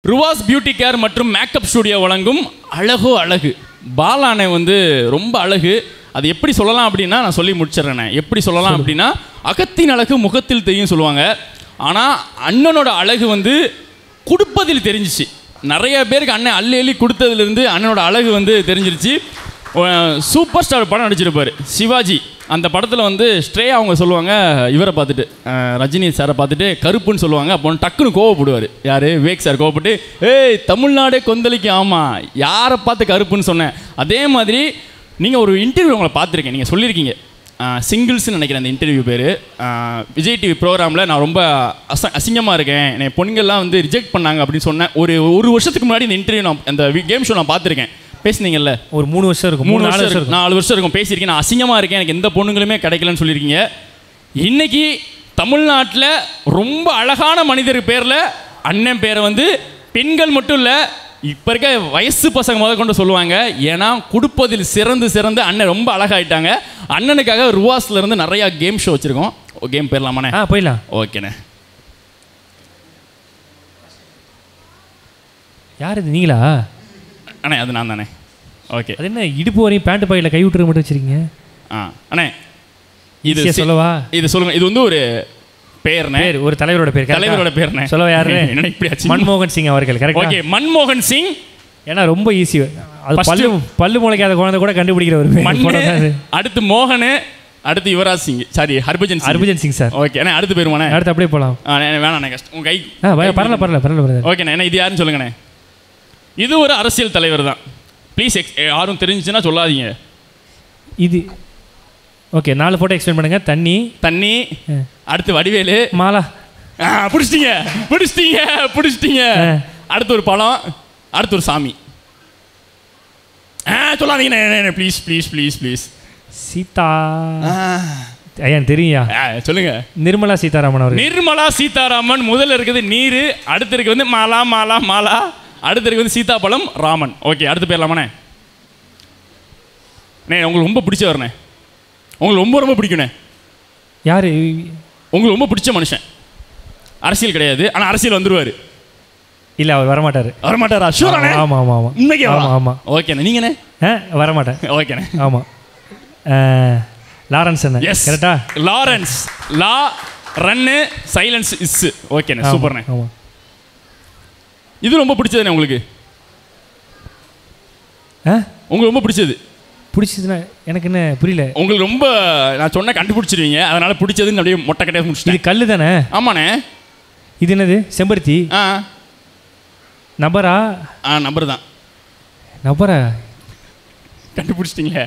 ருவாஸ் beauty care மற்றும் makeup studio வழங்கும் அழகோ அழகு பாலானை வந்து ரொம்ப அழகு அது எப்படி சொல்லலாம் அப்படின்னா நான் சொல்லி முடிச்சிடுறேனே எப்படி சொல்லலாம் அப்படின்னா அகத்தின் அழகு முகத்தில் தெரியும் சொல்லுவாங்க ஆனால் அண்ணனோட அழகு வந்து கொடுப்பதில் தெரிஞ்சிச்சு நிறைய பேருக்கு அண்ணன் அள்ளி அள்ளி கொடுத்ததுலேருந்து அண்ணனோட அழகு வந்து தெரிஞ்சிருச்சு சூப்பர் ஸ்டார் படம் நடிச்சிருப்பாரு சிவாஜி அந்த படத்தில் வந்து ஸ்ட்ரே அவங்க சொல்லுவாங்க இவரை பார்த்துட்டு அஹ், ரஜினி சாரை பார்த்துட்டு கருப்புன்னு சொல்லுவாங்க அப்போ டக்குன்னு கோவப்படுவார் யார் விவேக் சார் கோவப்பட்டு ஏய் தமிழ்நாடே கொந்தளிக்கும் ஆமாம் யாரை பார்த்து கருப்புன்னு சொன்னேன் அதே மாதிரி நீங்கள் ஒரு இன்டர்வியூ உங்களை பார்த்துருக்கேன் நீங்கள் சொல்லியிருக்கீங்க சிங்கிள்ஸ்னு நினைக்கிறேன் அந்த இன்டர்வியூ பேர் விஜய் டிவி ப்ரோக்ராமில் நான் ரொம்ப அச அசிங்கமாக இருக்கேன் என்னை பொண்ணுங்கள்லாம் வந்து ரிஜெக்ட் பண்ணாங்க அப்படின்னு சொன்னேன் ஒரு ஒரு வருஷத்துக்கு முன்னாடி இந்த இன்டர்வியூ நான் அந்த கேம் ஷோ நான் பார்த்துருக்கேன் பேசுனீங்கல்ல ஒரு மூணு வருஷம் இருக்கும் மூணு மூணு நாலு வருஷம் வருஷம் இருக்கும் இருக்கும் நாலு வருஷம் இருக்கும் பேசியிருக்கேன் நான் அசிங்கமாக இருக்கேன் எனக்கு எந்த பொண்ணுங்களுமே கிடைக்கலன்னு சொல்லியிருக்கீங்க இன்னைக்கு தமிழ்நாட்டில் ரொம்ப அழகான மனிதர் பேரில் அண்ணன் பேரை வந்து பெண்கள் மட்டும் இல்லை இப்போ இருக்க வயசு பசங்க முத கொண்டு சொல்லுவாங்க ஏன்னா கொடுப்பதில் சிறந்து சிறந்து அண்ணன் ரொம்ப அழகாயிட்டாங்க அண்ணனுக்காக ருவாஸ்ல இருந்து நிறையா கேம் ஷோ வச்சுருக்கோம் கேம் பேர்லாமாண்ணே ஆ போயிடலாம் ஓகேண்ணே யார் இது நீங்களா அண்ணே அது நான் தானே ஓகே அது என்ன இடுப்பு வரையும் பேண்ட் பாயில கை விட்டுற மட்டும் வச்சிருக்கீங்க ஆ அண்ணே இது ஈஸியா சி- சொல்லவா இது சொல்லுங்க இது வந்து ஒரு பேர்ண்ணே பேர் ஒரு தலைவரோட பேர் correct ஆ? தலைவரோட பேர்ண்ணே சொல்லவா யாரு என்ன இப்படி ஆச்சு மன்மோகன் சிங் அவர்கள் கரெக்டா ஓகே மன்மோகன் சிங் ஏன்னா ரொம்ப ஈஸி அது First- பல்லு பல்லு முளைக்காத குழந்தை கூட கண்டுபிடிக்கிற ஒரு பேர். மண்ணு படம் தான் அது. அடுத்து மோகன் அடுத்து Yuvraj Singh sorry Harbhajan Singh Harbhajan Singh sir okay அண்ணே அடுத்து பேருமாண்ணே அடுத்து அப்படியே போகலாம் வேணாண்ணே கஷ்டம் உங்க கை ஆ பய- பரவாயில்ல பரவாயில்ல பரவாயில்ல பரவாயில்ல ஓகேண்ணே என்ன இது யாருன்னு சொல்லுங்கண்ணே இது ஒரு அரசியல் தலைவர் தான் ப்ளீஸ் யாரும் தெரிஞ்சுச்சுன்னா சொல்லாதீங்க இது ஓகே நாலு ஃபோட்டோ எக்ஸ்பிளைன் பண்ணுங்க தண்ணி தண்ணி ஆ. அடுத்து வடிவேலு மாலா ஆ, பிடிச்சிட்டீங்க பிடிச்சிட்டீங்க பிடிச்சிட்டீங்க ஆ. அடுத்து ஒரு பழம் அடுத்து ஒரு சாமி ஆ சொல்லாதீங்கண்ணே ப்ளீஸ் ப்ளீஸ் ப்ளீஸ் ப்ளீஸ் சீதா ஐயா எனக்கு தெரியும்யா சொல்லுங்க நிர்மலா சீதாராமன் அவர்கள் நிர்மலா சீதாராமன் முதல்ல இருக்குது நீர் அடுத்து இருக்கு வந்து மாலா மாலா மாலா அடுத்து இருக்கு வந்து சீதாப்பழம் ராமன் ஓகே அடுத்து போயிடலாமாண்ணே அண்ணே உங்களுக்கு ரொம்ப பிடிச்சவர்ண்ணே உங்களுக்கு ரொம்ப ரொம்ப பிடிக்குண்ணே யாரு உங்களுக்கு ரொம்ப பிடிச்ச மனுஷன் அரசியல் கிடையாது ஆனால் அரசியல் வந்துருவாரு இல்ல அவர் வரமாட்டாரு வரமாட்டாரா ஷூராண்ணே ஆமா ஆமா ஆமா உண்மைக்கே ஆமா ஆமா ஓகேண்ணே நீங்கண்ணே ஆ வரமாட்டேன் ஓகேண்ணே ஆமா ஆ, லாரன்ஸ் என்ன எஸ் கரெக்டா லாரன்ஸ் லா ரன்னு சைலன்ஸ் இஸ் ஓகேண்ணே ஆமா, சூப்பர்ண்ணே ஆமா இது ரொம்ப பிடிச்சதுண்ணே உங்களுக்கு ஆ உங்களுக்கு ரொம்ப பிடிச்சது பிடிச்சதுன்னா எனக்கு என்ன புரியல உங்களுக்கு ரொம்ப நான் சொன்ன கண்டுபிடிச்சிருவீங்க அதனால பிடிச்சதுன்னு அப்படியே மொட்டை கட்டையாக இது முடிச்சிட்டேன் கல்லு தானே ஆமாண்ணே இது என்னது செம்பருத்தி ஆ நபரா ஆ நம்பர் தான் நபரா கண்டுபிடிச்சிட்டீங்களே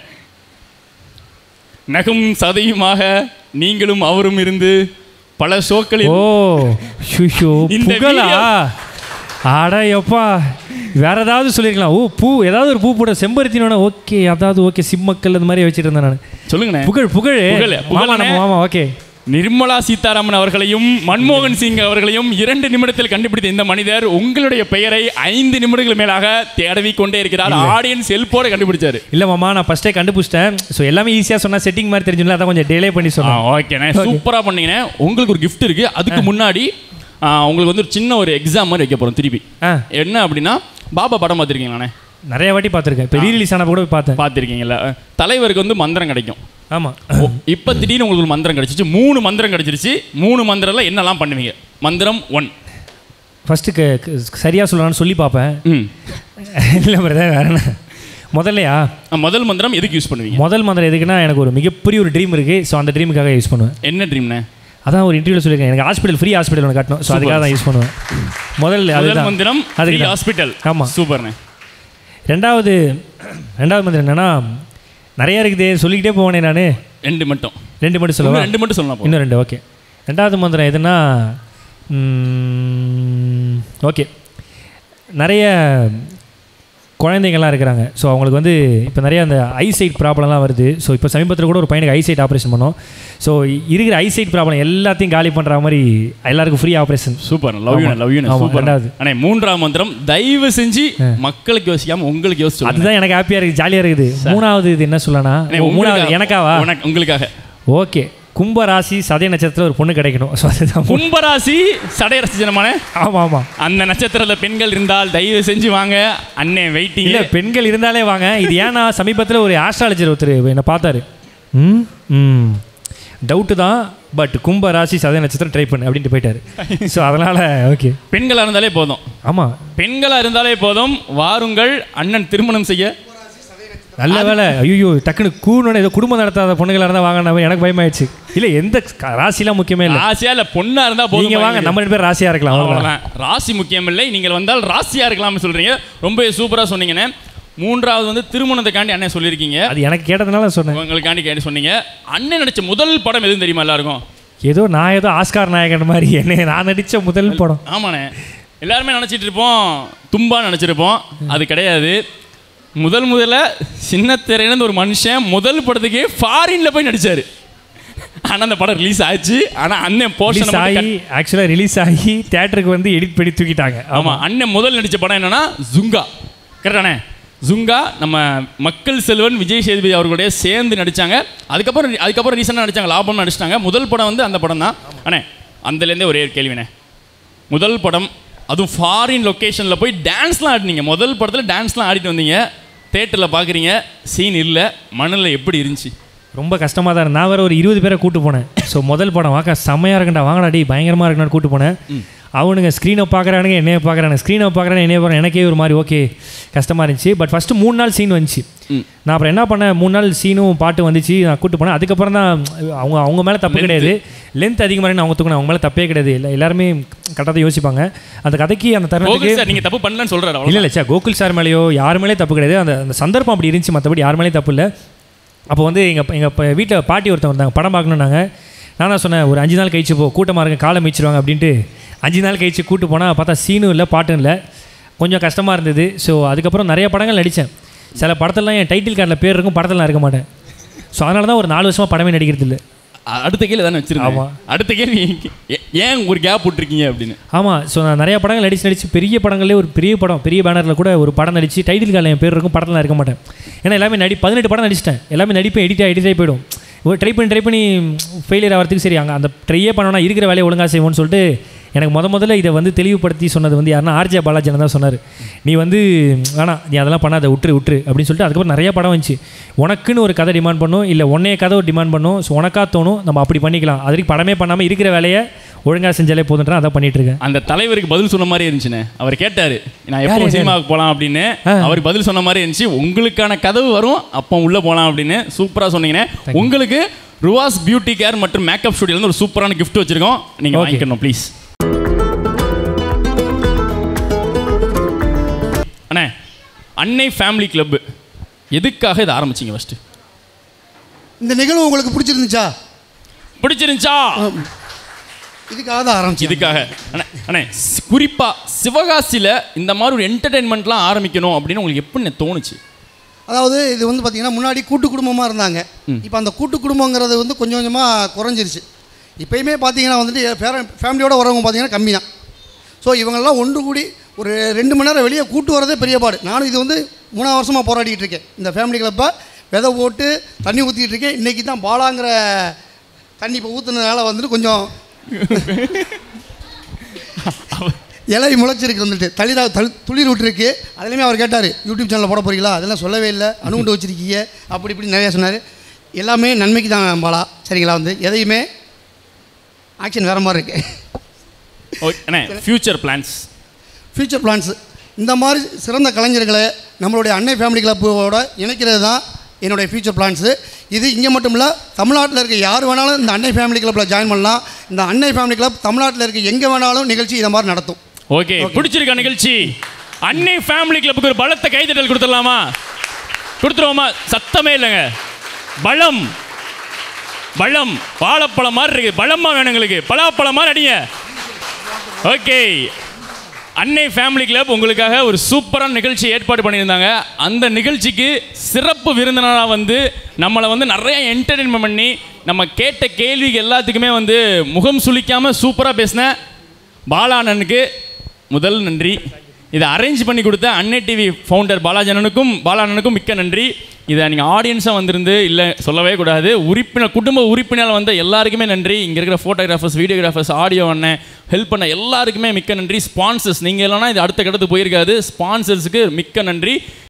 நகும் சதையுமாக நீங்களும் அவரும் இருந்து பல ஷோக்களில் ஓ ஷுஷோ இந்த புகழா அட எப்பா வேற ஏதாவது சொல்லிருக்கலாம் ஓ பூ ஏதாவது ஒரு பூ போட செம்பருத்தினோட ஓகே அதாவது ஓகே சிம்மக்கல் அந்த மாதிரி வச்சுட்டு இருந்தேன் நான் சொல்லுங்கண்ணே புகழ் புகழ் புகழ், மாமா புகழண்ணே. நம்ம மாமா ஓகே நிர்மலா சீதாராமன் அவர்களையும் மன்மோகன் சிங் அவர்களையும் இரண்டு நிமிடத்தில் கண்டுபிடித்த இந்த மனிதர் உங்களுடைய பெயரை ஐந்து நிமிடங்கள் மேலாக தேடவி கொண்டே இருக்கிறார் ஆடியன்ஸ் ஹெல்ப்போட கண்டுபிடிச்சாரு இல்லை மாமா நான் ஃபஸ்ட்டே கண்டுபிடிச்சிட்டேன் ஸோ எல்லாமே ஈஸியாக சொன்னால் செட்டிங் மாதிரி தெரிஞ்சுல அதான் கொஞ்சம் டிலே பண்ணி ஆ சொன்னேன் ஓகேண்ணே சூப்பராக பண்ணீங்கண்ணே உங்களுக்கு ஒரு gift இருக்கு அதுக்கு முன்னாடி ஆ, உங்களுக்கு வந்து ஒரு சின்ன ஒரு எக்ஸாம் மாதிரி வைக்க போகிறோம் திருப்பி ஆ என்ன அப்படின்னா பாபா படம் பார்த்துருக்கீங்களாண்ணே நிறைய வாட்டி பார்த்துருக்கேன் இப்போ ரீரிலீஸ் ஆனப்போ கூட போய் பார்த்தேன் பார்த்துருக்கீங்கல்ல தலைவருக்கு வந்து மந்திரம் கிடைக்கும் ஆமாம் இப்போ திடீர்னு உங்களுக்கு ஒரு மந்திரம் கிடைச்சிச்சு மூணு மந்திரம் கிடைச்சிருச்சு மூணு மந்திரம்ல என்னெல்லாம் பண்ணுவீங்க மந்திரம் ஒன் ஃபஸ்ட்டு சரியாக சொல்லலாம்னு சொல்லி பார்ப்பேன் ம் இல்லை பிரதர் வேற என்ன முதல்லையா முதல் மந்திரம் எதுக்கு யூஸ் பண்ணுவீங்க முதல் மந்திரம் எதுக்குன்னா எனக்கு ஒரு மிகப்பெரிய ஒரு ட்ரீம் இருக்குது ஸோ அந்த ட்ரீமுக்காக யூஸ் பண்ணுவேன் என்ன ட்ரீம்ண்ணே அதான் ஒரு இன்டர்வியூவில் சொல்லியிருக்கேன் எனக்கு ஹாஸ்பிட்டல் ஃப்ரீ ஹாஸ்பிட்டல் ஒன்று கட்டணும் ஸோ அதுக்காக தான் யூஸ் பண்ணுவேன் முதல்ல முதல் அதுதான் மந்திரம் அதுக்கு தான். ஹாஸ்பிட்டல் ஆமா. சூப்பர்ண்ணே ரெண்டாவது ரெண்டாவது மந்திரம் என்னன்னா நிறைய இருக்குது சொல்லிக்கிட்டே போவேனே நான் ரெண்டு மட்டும் ரெண்டு மட்டும் சொல்லவா இன்னும் ரெண்டு மட்டும் சொல்லலாம் போதும். இன்னும் ரெண்டு ஓகே ரெண்டாவது மந்திரம் எதுனா ஓகே நிறைய குழந்தைங்கள்லாம் இருக்கிறாங்க ஸோ அவங்களுக்கு வந்து இப்போ நிறைய அந்த ஐசைட் ப்ராப்ளம்லாம் வருது ஸோ இப்போ சமீபத்தில் கூட ஒரு பையனுக்கு ஐசைட் ஆப்ரேஷன் பண்ணோம் ஸோ இருக்கிற ஐசைட் ப்ராப்ளம் எல்லாத்தையும் காலி பண்ணுற மாதிரி எல்லாருக்கும் free operation super love you ஆமா. லவ் யூ ஆமா, சூப்பர் ரெண்டாவது. அண்ணே மூன்றாம் மந்திரம் தயவு செஞ்சு மக்களுக்கு யோசிக்காம உங்களுக்கு யோசிச்சு சொல்லுங்க. அதுதான் எனக்கு ஹாப்பியாக இருக்குது ஜாலியாக இருக்குது மூணாவது இது என்ன சொல்லனா அண்ணே, மூணாவது உங்களுக்காக- எனக்காவா உனக்கு- உங்களுக்காக ஓகே கும்ப ராசி சதய நட்சத்திரத்தில் ஒரு பொண்ணு கிடைக்கணும் ஸோ அதுதான் கும்பராசி சடையரசிஜனமான ஆமாம் ஆமாம் அந்த நட்சத்திரத்தில் பெண்கள் இருந்தால் தயவு செஞ்சு வாங்க அண்ணன் வெயிட்டிங் இல்லை பெண்கள் இருந்தாலே வாங்க இது ஏன்னா சமீபத்தில் ஒரு ஆஸ்ட்ராலஜர் ஒருத்தர் என்னை பார்த்தாரு ம் ம் டவுட்டு தான் பட் கும்ப ராசி சதய நட்சத்திரம் ட்ரை பண்ணு அப்படின்ட்டு போயிட்டாரு ஸோ அதனால் ஓகே பெண்களா இருந்தாலே போதும் ஆமாம் பெண்களா இருந்தாலே போதும் வாருங்கள் அண்ணன் திருமணம் செய்ய நல்ல வேலை ஐயோ டக்குனு கூணுன்னு ஏதோ குடும்பம் நடத்தாத பொண்ணுங்களாக இருந்தால் வாங்க எனக்கு பயமாயிடுச்சு இல்லை எந்த க- ராசிலாம் முக்கியமே இல்லை ராசியா இல்ல பொண்ணா இருந்தா போதும் நீங்கள் வாங்க நம்ம ரெண்டு பேர் ராசியாக இருக்கலாம் அவ்வளோதான் அவ்வளவுதான் ராசி முக்கியம் இல்லை நீங்கள் வந்தால் ராசியா இருக்கலாம்னு சொல்றீங்க ரொம்ப சூப்பரா சொன்னீங்கண்ணே மூன்றாவது வந்து திருமணத்துக்காண்டி அண்ணன் சொல்லியிருக்கீங்க அது எனக்கு கேட்டதுனால சொன்னேன் உங்களுக்காண்டி கேட்டு சொன்னீங்க அண்ணன் நடிச்ச முதல் படம் எதுவும் தெரியுமா எல்லாருக்கும் ஏதோ நான் ஏதோ ஆஸ்கார் நாயகன் மாதிரி என்ன நான் நடித்த முதல் படம் ஆமாண்ணே எல்லாருமே நினச்சிட்டு இருப்போம் தும்பா நினச்சிருப்போம் அது கிடையாது முதல் முதல்ல சின்ன திரையிலேருந்து ஒரு மனுஷன் முதல் படத்துக்கே ஃபாரின்ல போய் நடிச்சாரு ஆனால் அந்த படம் ரிலீஸ் ஆச்சு ஆனால் அண்ணன் ரிலீஸ் போர்ஷன் ஆகி ஆக்சுவலாக ரிலீஸ் ஆகி தேட்டருக்கு வந்து எடிட் பண்ணி தூக்கிட்டாங்க ஆமாம் அண்ணன் முதல் நடித்த படம் என்னன்னா ஜுங்கா கரெக்டானே ஜுங்கா நம்ம மக்கள் செல்வன் விஜய் சேதுபதி அவர்களுடைய சேர்ந்து நடித்தாங்க அதுக்கப்புறம் அதுக்கப்புறம் ரீசெண்டாக நடித்தாங்க லாபம் நடிச்சிட்டாங்க முதல் படம் வந்து அந்த படம் தான் அண்ணே அந்தலேருந்தே ஒரே ஒரு கேள்விண்ணே முதல் படம் அதுவும் ஃபாரின் லொக்கேஷனில் போய் டான்ஸ்லாம் ஆடினீங்க முதல் படத்தில் டான்ஸ்லாம் ஆடிட்டு வந்தீங்க தேட்டரில் பார்க்குறீங்க சீன் இல்லை மண்ணில் எப்படி இருந்துச்சு ரொம்ப கஷ்டமாக தான் இருந்து நான் வேறு ஒரு இருபது பேரை கூட்டு போனேன் ஸோ முதல் படம் வாக்கா செம்மையாக இருக்கண்டா வாங்கடா டேய் பயங்கரமாக இருக்கணும்னு கூட்டு போனேன் அவனுங்க ஸ்க்ரீனை பார்க்குறானுங்க என்னைய பார்க்குறானுங்க ஸ்க்ரீனை பார்க்குறானு என்னைய பார்க்குறேன் எனக்கே ஒரு மாதிரி ஓகே கஷ்டமாக இருந்துச்சு பட் ஃபஸ்ட்டு மூணு நாள் சீன் வந்துச்சு ம். நான் அப்புறம் என்ன பண்ணேன் மூணு நாள் சீனும் பாட்டு வந்துச்சு நான் கூட்டு போனேன் அதுக்கப்புறம் தான் அவங்க அவங்க மேலே தப்பு கிடையாது லென்த் அதிகமாக அவங்க தூக்கணும் அவங்க மேலே தப்பே கிடையாது இல்லை எல்லாருமே கரெக்டாக தான் யோசிப்பாங்க அந்த கதைக்கு அந்த தருணத்துக்கு கோகுல் சார் நீங்கள் தப்பு பண்ணலன்னு சொல்கிறாரு இல்லை இல்லை சார் கோகுல் சார் மேலேயோ யார் மேலேயும் தப்பு கிடையாது அந்த அந்த சந்தர்ப்பம் அப்படி இருந்துச்சு மற்றபடி யார் மேலேயும் தப்பு இல்லை அப்போ வந்து எங்கள் எங்கள் வீட்டில் பாட்டி ஒருத்தவங்க வந்தாங்க படம் பார்க்கணுன்னாங்க நான் தான் சொன்னேன் ஒரு அஞ்சு நாள் கழிச்சு போ கூட்டமாக இருங்க காலை மிச்சிருவாங்க அப்படின்ட்டு அஞ்சு நாள் கழிச்சு கூட்டு போனால் பார்த்தா சீனும் இல்லை பாட்டும் இல்லை கொஞ்சம் கஷ்டமாக இருந்தது ஸோ அதுக்கப்புறம் நிறைய படங்கள் நடித்தேன் சில படத்துலலாம் என் டைட்டில் கார்டில் பேர் இருக்கும் படத்தில் நான் இருக்க மாட்டேன் ஸோ அதனால தான் ஒரு நாலு வருஷமாக படமே நடிக்கிறது இல்லை அ- அடுத்த கேள்வி தானே வச்சிருக்கேன் ஆமா. அடுத்த கேள்வி ஏ- ஏன் ஒரு கேப் விட்டுருக்கீங்க அப்படின்னு ஆமாம் ஸோ நான் நிறைய படங்கள் நடிச்சு நடிச்சு பெரிய படங்களே ஒரு பெரிய படம் பெரிய பேனரில் கூட ஒரு படம் நடிச்சு டைட்டில் கார்டில் என் பேர் இருக்கும் படத்தில் நான் இருக்க மாட்டேன் ஏன்னா எல்லாமே நடி பதினெட்டு படம் நடிச்சிட்டேன் எல்லாமே நடிப்பேன் எடிட் எடிட் ஆகி போயிடும் ஒரு ட்ரை பண்ணி ட்ரை பண்ணி ஃபெயிலியர் ஆகிறதுக்கு சரி அங்கே அந்த ட்ரையே பண்ணோன்னா இருக்கிற வேலையை ஒழுங்காக செய்வோம்னு சொல்லிட்டு எனக்கு முத முதல்ல இதை வந்து தெளிவுபடுத்தி சொன்னது வந்து யாருன்னா ஆர்ஜே பாலாஜி தான் சொன்னார் நீ வந்து வேணாம் நீ அதெல்லாம் பண்ணாத விட்டுரு விட்டுரு அப்படின்னு சொல்லிட்டு அதுக்கப்புறம் நிறைய படம் வந்துச்சு உனக்குன்னு ஒரு கதை டிமாண்ட் பண்ணும் இல்லை உன்னைய கதை ஒரு டிமாண்ட் பண்ணும் ஸோ உனக்கா தோணும் நம்ம அப்படி பண்ணிக்கலாம் அது வரைக்கும் படமே பண்ணாமல் இருக்கிற வேலையை ஒழுங்காக செஞ்சாலே போதுன்றா அதான் பண்ணிட்டு இருக்கேன் அந்த தலைவருக்கு பதில் சொன்ன மாதிரி இருந்துச்சுண்ணே அவர் கேட்டாரு நான் எப்போ யாரு, யாரு? சினிமாவுக்கு போகலாம் அப்படின்னு ஆ. அவருக்கு பதில் சொன்ன மாதிரி இருந்துச்சு உங்களுக்கான கதவு வரும் அப்போ உள்ளே போகலாம் அப்படின்னு சூப்பராக சொன்னீங்கண்ணே உங்களுக்கு ருவாஸ் பியூட்டி கேர் மற்றும் மேக்கப் ஸ்டுடியோலேருந்து ஒரு சூப்பரான gift வச்சிருக்கோம் நீங்கள் Okay. வாங்கிக்கணும் ப்ளீஸ் அண்ணே அன்னை ஃபேமிலி கிளப் எதுக்காக இதை ஆரம்பிச்சீங்க ஃபஸ்ட்டு இந்த நிகழ்வு உங்களுக்கு பிடிச்சிருந்துச்சா பிடிச்சிருந்துச்சா இதுக்காக தான் ஆரம்பிச்சு இதுக்காக அண்ணே அண்ணே சி- குறிப்பா சிவகாசியில் இந்த மாதிரி ஒரு என்டர்டைன்மெண்ட்லாம் ஆரம்பிக்கணும் அப்படின்னு உங்களுக்கு எப்படி தோணுச்சு அதாவது இது வந்து பார்த்தீங்கன்னா முன்னாடி கூட்டு குடும்பமாக இருந்தாங்க இப்போ அந்த கூட்டு குடும்பங்கிறது வந்து கொஞ்சம் கொஞ்சமாக குறைஞ்சிருச்சு இப்போயுமே பார்த்தீங்கன்னா வந்துட்டு ஃபேமிலியோட வரவங்க பார்த்தீங்கன்னா கம்மி தான் ஸோ இவங்கெல்லாம் ஒன்று கூடி ஒரு ரெண்டு மணி நேரம் வெளியே கூட்டு வரதே பெரிய பாடு நானும் இது வந்து மூணாவது வருஷமாக போராடிட்டு இருக்கேன் இந்த ஃபேமிலி கிளப்பை விதை போட்டு தண்ணி ஊற்றிட்டு இருக்கேன் இன்றைக்கி தான் பாலாங்கிற தண்ணி இப்போ ஊற்றுனதுனால வந்துட்டு கொஞ்சம் இலை முளைச்சிருக்கு வந்துட்டு தளிரா தளி துளிர் விட்டுருக்கு அதுலேயுமே அவர் கேட்டார் யூடியூப் சேனலில் போட போகிறீங்களா அதெல்லாம் சொல்லவே இல்லை அணுகுண்டு வச்சிருக்கீங்க அப்படி இப்படி நிறையா சொன்னார் எல்லாமே நன்மைக்கு தான் பாலா சரிங்களா வந்து எதையுமே ஆக்ஷன் வேறு மாதிரி இருக்கு ஓகே அண்ணே ஃபியூச்சர் பிளான்ஸ் ஃப்யூச்சர் பிளான்ஸ் இந்த மாதிரி சிறந்த கலைஞர்களை நம்மளுடைய அன்னை ஃபேமிலி கிளப்போட இணைக்கிறது தான் என்னுடைய ஃப்யூச்சர் பிளான்ஸு இது இங்கே மட்டும் இல்லை தமிழ்நாட்டில் இருக்க யார் வேணாலும் இந்த அன்னை ஃபேமிலி கிளப்பில் ஜாயின் பண்ணலாம் இந்த அன்னை ஃபேமிலி கிளப் தமிழ்நாட்டில் இருக்க எங்கே வேணாலும் நிகழ்ச்சி இதை மாதிரி நடத்தும் ஓகே பிடிச்சிருக்க நிகழ்ச்சி அன்னை ஃபேமிலி கிளப்புக்கு ஒரு பலத்த கைதட்டல் கொடுத்துடலாமா கொடுத்துருவோமா சத்தமே இல்லைங்க பலம் பலம் வாழைப்பழம் மாதிரி இருக்கு பலமா வேணும் எங்களுக்கு பலாப்பழம் மாதிரி அடிங்க ஓகே அன்னை ஃபேமிலி கிளப் உங்களுக்காக ஒரு சூப்பரான நிகழ்ச்சி ஏற்பாடு பண்ணியிருந்தாங்க அந்த நிகழ்ச்சிக்கு சிறப்பு விருந்தினராக வந்து நம்மளை வந்து நிறைய என்டர்டெயின்மெண்ட் பண்ணி நம்ம கேட்ட கேள்விக்கு எல்லாத்துக்குமே வந்து முகம் சுளிக்காமல் சூப்பராக பேசின பாலானனுக்கு முதல் நன்றி இதை அரேஞ்ச் பண்ணி கொடுத்த அன்னை டிவி ஃபவுண்டர் பாலாஜனனுக்கும் பாலானனுக்கும் மிக்க நன்றி இதை நீங்கள் ஆடியன்ஸாக வந்திருந்து இல்லை சொல்லவே கூடாது உறுப்பினர் குடும்ப உறுப்பினர் வந்த எல்லாருக்குமே நன்றி இங்கே இருக்கிற ஃபோட்டோகிராஃபர்ஸ் வீடியோகிராஃபர்ஸ் ஆடியோ அண்ணன் ஹெல்ப் பண்ண எல்லாருக்குமே மிக்க நன்றி ஸ்பான்சர்ஸ் நீங்கள் இல்லைனா இது அடுத்த கட்டத்துக்கு போயிருக்காது ஸ்பான்சர்ஸுக்கு மிக்க நன்றி